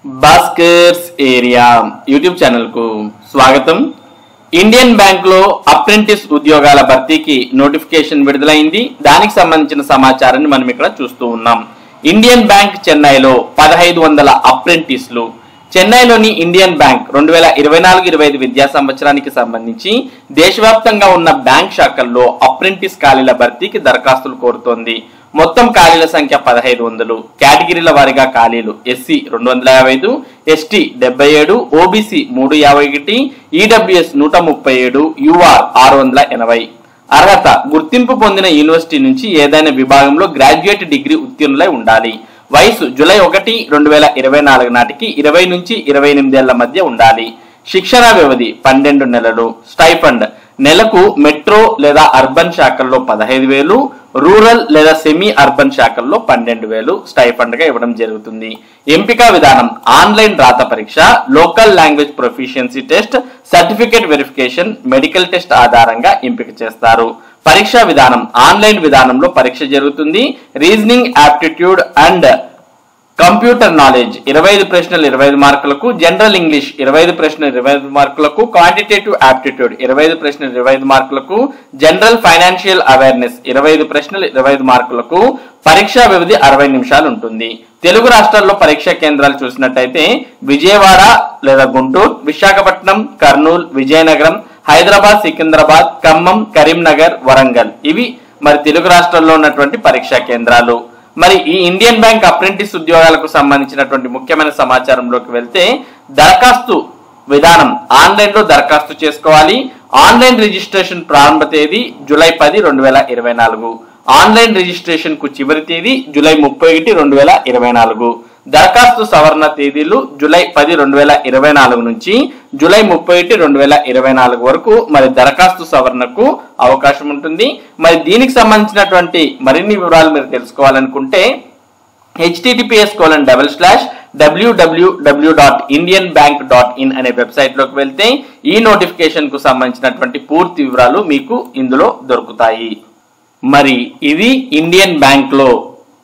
Bhaskar's area YouTube channel కు స్వాగతం Indian bank లో అప్రెంటిస్ ఉద్యోగాల భర్తీకి నోటిఫికేషన్ విడుదలైంది దానికి సంబంధించిన సమాచారాన్ని మనం ఇక్కడ చూస్తూ ఉన్నాం ఇండియన్ బ్యాంక్ చెన్నైలో పదహైదు వందల అప్రెంటిస్లు చెన్నైలోని ఇండియన్ బ్యాంక్ రెండు వేల ఇరవై నాలుగు ఇరవై ఐదు విద్యా సంవత్సరానికి సంబంధించి దేశవ్యాప్తంగా ఉన్న బ్యాంక్ శాఖల్లో అప్రెంటిస్ ఖాళీల భర్తీకి దరఖాస్తులు కోరుతోంది మొత్తం ఖాళీల సంఖ్య పదహైదు వందలు కేటగిరీల వారీగా ఖాళీలు ఎస్సీ రెండు వందల యాభై ఐదు ఎస్టీ డెబ్బై ఏడు ఓబీసీ మూడు యాభై ఒకటి ఈడబ్ల్యూఎస్ నూట ముప్పై ఏడు యూఆర్ ఆరు వందల ఎనభై అర్హత గుర్తింపు పొందిన యూనివర్సిటీ నుంచి ఏదైనా విభాగంలో గ్రాడ్యుయేట్ డిగ్రీ ఉత్తీర్ణులై ఉండాలి వయసు జూలై ఒకటి రెండు వేల ఇరవై నాలుగు నాటికి ఇరవై నుంచి ఇరవై ఎనిమిదేళ్ల మధ్య ఉండాలి శిక్షణ వ్యవధి పన్నెండు నెలలు స్టైఫండ్ నెలకు మెట్రో లేదా అర్బన్ శాఖల్లో పదహైదు వేలు రూరల్ లేదా సెమీ అర్బన్ శాఖల్లో పన్నెండు వేలు స్టైఫండ్ గా ఇవ్వడం జరుగుతుంది ఎంపిక విధానం ఆన్లైన్ రాత పరీక్ష local language proficiency test certificate verification medical test ఆధారంగా ఎంపిక చేస్తారు పరీక్షా విధానం ఆన్లైన్ విధానంలో పరీక్ష జరుగుతుంది reasoning aptitude and computer knowledge ఇరవై ఐదు ప్రశ్నలు ఇరవై ఐదు మార్కులకు జనరల్ ఇంగ్లీష్ ఇరవై ఐదు ప్రశ్నలు ఇరవై ఐదు మార్కులకు క్వాంటిటేటివ్ యాప్టిట్యూడ్ ఇరవై ఐదు ప్రశ్నలు ఇరవై ఐదు మార్కులకు జనరల్ ఫైనాన్షియల్ అవేర్నెస్ ఇరవై ఐదు ప్రశ్నలు ఇరవై ఐదు మార్కులకు పరీక్షా వ్యవధి అరవై నిమిషాలు ఉంటుంది తెలుగు రాష్ట్రాల్లో పరీక్షా కేంద్రాలు చూసినట్టయితే విజయవాడ లేదా గుంటూరు విశాఖపట్నం కర్నూలు విజయనగరం హైదరాబాద్ సికింద్రాబాద్ ఖమ్మం కరీంనగర్ వరంగల్ ఇవి మరి తెలుగు రాష్ట్రాల్లో ఉన్నటువంటి పరీక్షా కేంద్రాలు మరి ఈ ఇండియన్ బ్యాంక్ అప్రెంటిస్ ఉద్యోగాలకు సంబంధించినటువంటి ముఖ్యమైన సమాచారంలోకి వెళ్తే దరఖాస్తు విధానం ఆన్లైన్ లో దరఖాస్తు చేసుకోవాలి ఆన్లైన్ రిజిస్ట్రేషన్ ప్రారంభ తేదీ జూలై పది రెండు వేల ఇరవై నాలుగు ఆన్లైన్ రిజిస్ట్రేషన్ కు చివరి తేదీ జూలై ముప్పై ఒకటి రెండు వేల ఇరవై నాలుగు దరఖాస్తు సవరణ తేదీలు జూలై పది రెండు వేల ఇరవై నాలుగు నుంచి జూలై ముప్పై ఒకటి రెండు వేల ఇరవై నాలుగు వరకు మరి దరఖాస్తు సవరణకు అవకాశం ఉంటుంది మరి దీనికి సంబంధించినటువంటి మరిన్ని వివరాలు మీరు తెలుసుకోవాలనుకుంటే HTTPS colon double slash WWW dot Indian bank dot in అనే వెబ్సైట్ లోకి వెళ్తే ఈ నోటిఫికేషన్ కు సంబంధించినటువంటి పూర్తి వివరాలు మీకు ఇందులో దొరుకుతాయి మరి ఇది ఇండియన్ బ్యాంక్ లో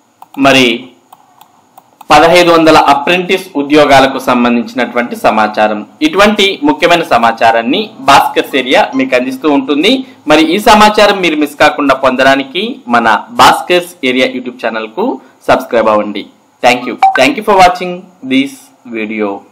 మరి పదహైదు వందల అప్రెంటిస్ ఉద్యోగాలకు సంబంధించినటువంటి సమాచారం ఇటువంటి ముఖ్యమైన సమాచారాన్ని భాస్కర్ ఏరియా మీకు అందిస్తూ ఉంటుంది మరి ఈ సమాచారం మీరు మిస్ కాకుండా పొందడానికి మన భాస్కర్స్ ఏరియా యూట్యూబ్ ఛానల్ కు సబ్స్క్రైబ్ అవ్వండి thank you thank you for watching this video